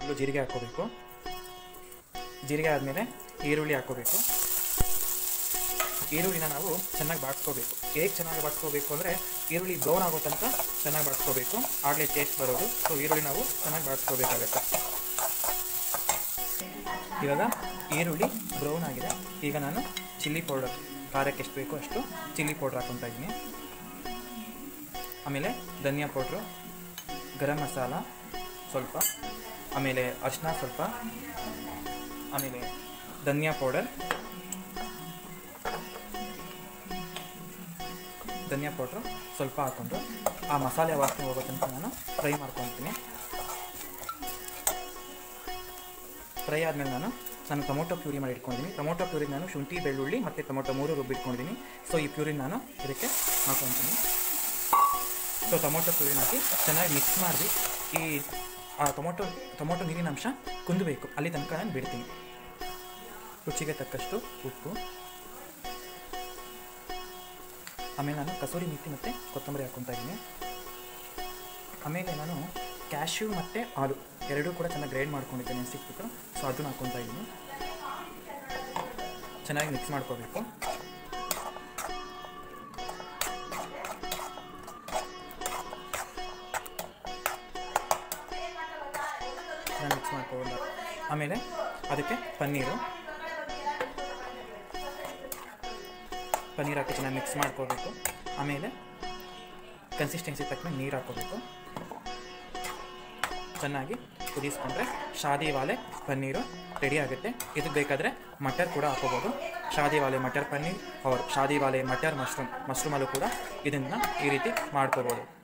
ಮೊದಲು ಜೀರಿಗೆ ಹಾಕ್ಕೋಬೇಕು ಜೀರಿಗೆ ಆದಮೇಲೆ ಈರುಳ್ಳಿ ಹಾಕ್ಕೋಬೇಕು ಈರುಳ್ಳಿನ ನಾವು ಚೆನ್ನಾಗಿ ಬಾಡಿಸ್ಕೋಬೇಕು ಹೇಗೆ ಚೆನ್ನಾಗಿ ಬಾಡಿಸ್ಕೋಬೇಕು ಅಂದರೆ ಈರುಳ್ಳಿ ಬ್ರೌನ್ ಆಗೋ ತನಕ ಚೆನ್ನಾಗಿ ಬಾಡಿಸ್ಕೋಬೇಕು ಆಗಲೇ ಟೇಸ್ಟ್ ಬರೋದು ಸೊ ಈರುಳ್ಳಿ ನಾವು ಚೆನ್ನಾಗಿ ಬಾಡಿಸ್ಕೋಬೇಕಾಗತ್ತೆ ಇವಾಗ ಈರುಳ್ಳಿ ಬ್ರೌನ್ ಆಗಿದೆ ಈಗ ನಾನು ಚಿಲ್ಲಿ ಪೌಡರ್ ಖಾರಕ್ಕೆ ಎಷ್ಟು ಬೇಕೋ ಅಷ್ಟು ಚಿಲ್ಲಿ ಪೌಡ್ರ್ ಹಾಕ್ಕೊತಾ ಇದ್ದೀನಿ ಆಮೇಲೆ ಧನಿಯಾ ಪೌಡ್ರು ಗರಂ ಮಸಾಲ ಸ್ವಲ್ಪ ಆಮೇಲೆ ಅರಿಶಿನ ಸ್ವಲ್ಪ ಆಮೇಲೆ ಧನಿಯಾ ಪೌಡರ್ ಧನಿಯಾ ಪೌಡ್ರು ಸ್ವಲ್ಪ ಹಾಕ್ಕೊಂಡು ಆ ಮಸಾಲೆ ವಾಸನೆ ಹೋಗೋ ತನಕ ನಾನು ಫ್ರೈ ಮಾಡ್ಕೊತೀನಿ ಫ್ರೈ ಆದಮೇಲೆ ನಾನು ನಾನು ಟೊಮೊಟೊ ಪ್ಯೂರಿ ಮಾಡಿ ಇಟ್ಕೊಂಡಿದ್ದೀನಿ ಟೊಮೊಟೊ ಪ್ಯೂರಿ ನಾನು ಶುಂಠಿ ಬೆಳ್ಳುಳ್ಳಿ ಮತ್ತು ಟೊಮೊಟೊ ಮೂರು ರುಬ್ಬಿಟ್ಕೊಂಡಿದ್ದೀನಿ ಸೊ ಈ ಪ್ಯೂರಿ ನಾನು ಇದಕ್ಕೆ ಹಾಕೊತೀನಿ ಸೊ ಟೊಮೊಟೊ ಪ್ಯೂರಿನ ಹಾಕಿ ಚೆನ್ನಾಗಿ ಮಿಕ್ಸ್ ಮಾಡಿ ಈ ಆ ಟೊಮೊಟೊ ಟೊಮೊಟೊ ನೀರಿನ ಅಂಶ ಕುಂದಬೇಕು ಅಲ್ಲಿ ತನಕ ನಾನು ಬಿಡ್ತೀನಿ ರುಚಿಗೆ ತಕ್ಕಷ್ಟು ಉಪ್ಪು ಆಮೇಲೆ ನಾನು ಕಸೂರಿ ಮೆಥಿ ಮತ್ತು ಕೊತ್ತಂಬರಿ ಹಾಕ್ಕೊತಾ ಇದ್ದೀನಿ ಆಮೇಲೆ ನಾನು ಕ್ಯಾಶ್ಯೂ ಮತ್ತು ಹಾಲು ಎರಡೂ ಕೂಡ ಚೆನ್ನಾಗಿ ಗ್ರೈಂಡ್ ಮಾಡ್ಕೊಂಡಿದ್ದೇನೆ ಸಿಕ್ಬಿಟ್ಟು ಸೊ ಅದನ್ನು ಹಾಕ್ಕೊತಾ ಇದ್ದೀನಿ ಚೆನ್ನಾಗಿ ಮಿಕ್ಸ್ ಮಾಡ್ಕೋಬೇಕು ಚೆನ್ನಾಗಿ ಮಿಕ್ಸ್ ಮಾಡ್ಕೊಂಡು ಆಮೇಲೆ ಅದಕ್ಕೆ ಪನ್ನೀರು ಪನ್ನೀರ್ ಹಾಕಿ ಚೆನ್ನಾಗಿ ಮಿಕ್ಸ್ ಮಾಡ್ಕೋಬೇಕು ಆಮೇಲೆ ಕನ್ಸಿಸ್ಟೆನ್ಸಿ ತಕ್ಕಂಗೆ ನೀರು ಹಾಕ್ಕೋಬೇಕು ಚೆನ್ನಾಗಿ ಕುದಿಸ್ಕೊಂಡ್ರೆ ಶಾದಿ ವಾಲೆ ಪನ್ನೀರು ರೆಡಿ ಆಗುತ್ತೆ ಇದಕ್ಕೆ ಬೇಕಾದರೆ ಮಟರ್ ಕೂಡ ಹಾಕೋಬೋದು ಶಾದಿ ವಾಲೆ ಮಟರ್ ಪನ್ನೀರ್ ಅವ್ರ ಶಾದಿ ವಾಲೆ ಮಟರ್ ಮಶ್ರೂಮ್ ಮಶ್ರೂಮಲ್ಲೂ ಕೂಡ ಇದನ್ನು ಈ ರೀತಿ ಮಾಡ್ಕೋಬೋದು